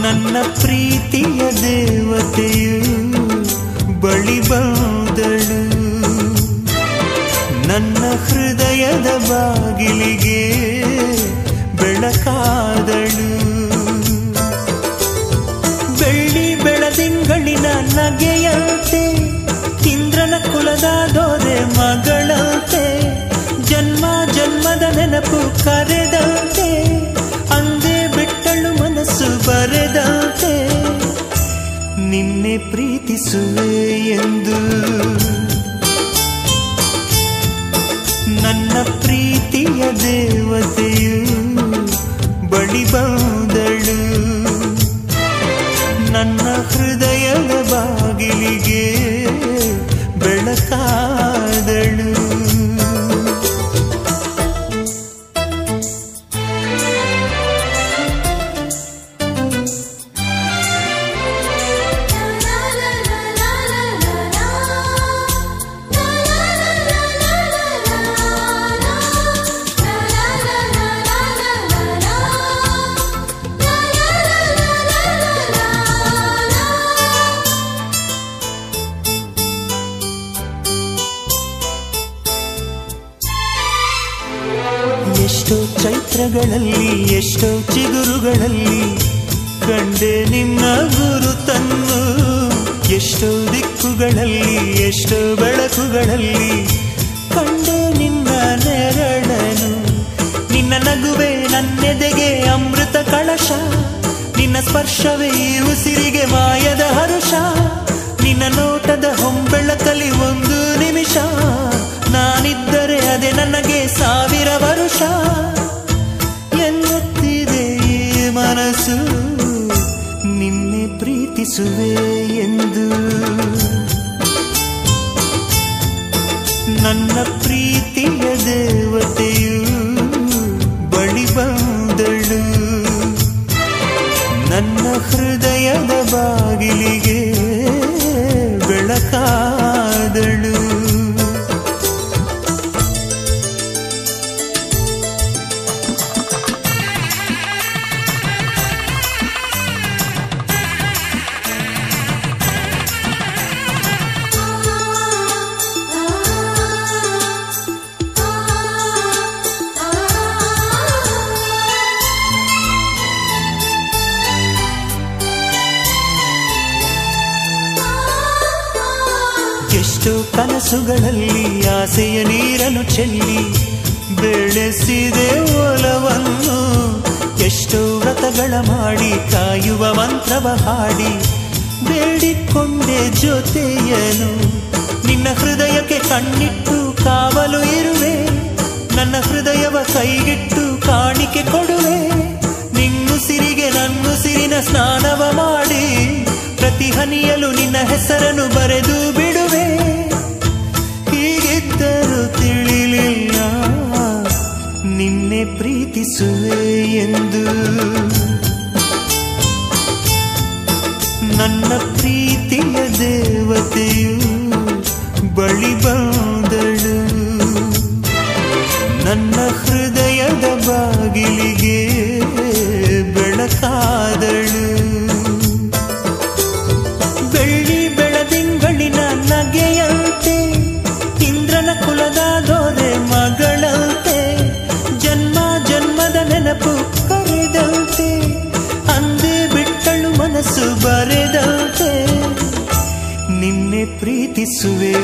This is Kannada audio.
ನನ್ನ ಪ್ರೀತಿಯ ದೇವತೆಯು ಬಳಿ ಬಂದಳು ನನ್ನ ಹೃದಯದ ಬಾಗಿಲಿಗೆ ಬೆಳಕಾದಳು ಬೆಳ್ಳಿ ಬೆಳದಿಂಗಳಿನ ನಗೆಯಂತೆ ಇಂದ್ರನ ಕುಲದ ದೊರೆ ಮಗಳಂತೆ ಜನ್ಮ ಜನ್ಮದ ನೆನಪು ಕರೆದಂತೆ ಅಂದೇ ಬಿಟ್ಟಳು ಮನಸ್ಸು ಬರೆದಂತೆ ನಿನ್ನೆ ಪ್ರೀತಿಸುವೆ ಎಂದು ನನ್ನ ಪ್ರೀತಿಯ ದೇವತೆಯು ಬಳಿ ಬಂದಳು ನನ್ನ ಹೃದಯದ ಬಾಗಿಲಿಗೆ ಬೆಳಕಾದಳು ಎಷ್ಟೋ ಚೈತ್ರಗಳಲ್ಲಿ ಎಷ್ಟೋ ಚಿಗುರುಗಳಲ್ಲಿ ಕಂಡೆ ನಿನ್ನ ಗುರುತನ್ನು ಎಷ್ಟೋ ದಿಕ್ಕುಗಳಲ್ಲಿ ಎಷ್ಟೋ ಬೆಳಕುಗಳಲ್ಲಿ ಕಂಡೆ ನಿನ್ನ ನೆರಳನು ನಿನ್ನ ನಗುವೆ ನನ್ನೆದೆಗೆ ಅಮೃತ ಕಳಶ ನಿನ್ನ ಸ್ಪರ್ಶವೇ ಈ ಉಸಿರಿಗೆ ಮಾಯದ ಹರುಷ ನಿನ್ನ ನೋಟದ ಹೊಂಬೆಳಕಲಿ ಒಂದು ನಿಮಿಷ ನಾನಿದ್ದರೆ ಅದೇ ನನಗೆ ಸಾವಿರ ವರುಷ ಎನ್ನುತ್ತಿದೆ ಈ ಮನಸ್ಸು ನಿನ್ನೆ ಪ್ರೀತಿಸುವೆ ಎಂದು ನನ್ನ ಪ್ರೀತಿಯ ದೇವತೆಯು ಬಳಿ ಬಂದಳು ನನ್ನ ಹೃದಯದ ಬಾಗಿಲಿಗೆ ಬೆಳಕಾದಳು ಎಷ್ಟೋ ಕನಸುಗಳಲ್ಲಿ ಆಸೆಯ ನೀರನ್ನು ಚೆಲ್ಲಿ ಬೆಳೆಸಿದೆ ಒಲವನ್ನು ಎಷ್ಟೋ ವ್ರತಗಳ ಮಾಡಿ ಕಾಯುವ ಮಂತ್ರವ ಹಾಡಿ ಬೇಡಿಕೊಂಡೆ ಜೊತೆಯನು ನಿನ್ನ ಹೃದಯಕ್ಕೆ ಕಣ್ಣಿಟ್ಟು ಕಾವಲು ಇರುವೆ ನನ್ನ ಹೃದಯವ ಕೈಗಿಟ್ಟು ಕಾಣಿಕೆ ಕೊಡುವೆ ನಿನ್ನುಸಿರಿಗೆ ನನ್ನುಸಿರಿನ ಸ್ನಾನವ ಮಾಡಿ ಪ್ರತಿ ಹನಿಯಲು ನಿನ್ನ ಹೆಸರನ್ನು ಬರೆದು ಬಿಡುವೆ ಹೀಗಿದ್ದರೂ ತಿಳಿಲಿಲ್ಲ ನಿನ್ನೆ ಪ್ರೀತಿಸುವೆ ಎಂದು ನನ್ನ ಪ್ರೀತಿಯ ದೇವತೆಯು ಬಳಿ ಬಂದಳು ನನ್ನ ಹೃದಯದ ಬಾಗಿಲಿಗೆ ಬೆಳಕಾದಳು ಬೆಳ್ಳಿ ಬೆಳದಿಂಗಳಿನ ನಗೆಯಂತೆ ಇಂದ್ರನ ಕುಲದ ದೊರೆ ಮಗಳಂತೆ ಜನ್ಮ ಜನ್ಮದ ನೆನಪು ಕರೆದಂತೆ ಅಂದೇ ಬಿಟ್ಟಳು ಮನಸ್ಸು ಬರೆದಂತೆ ನಿನ್ನೆ ಪ್ರೀತಿಸುವೆ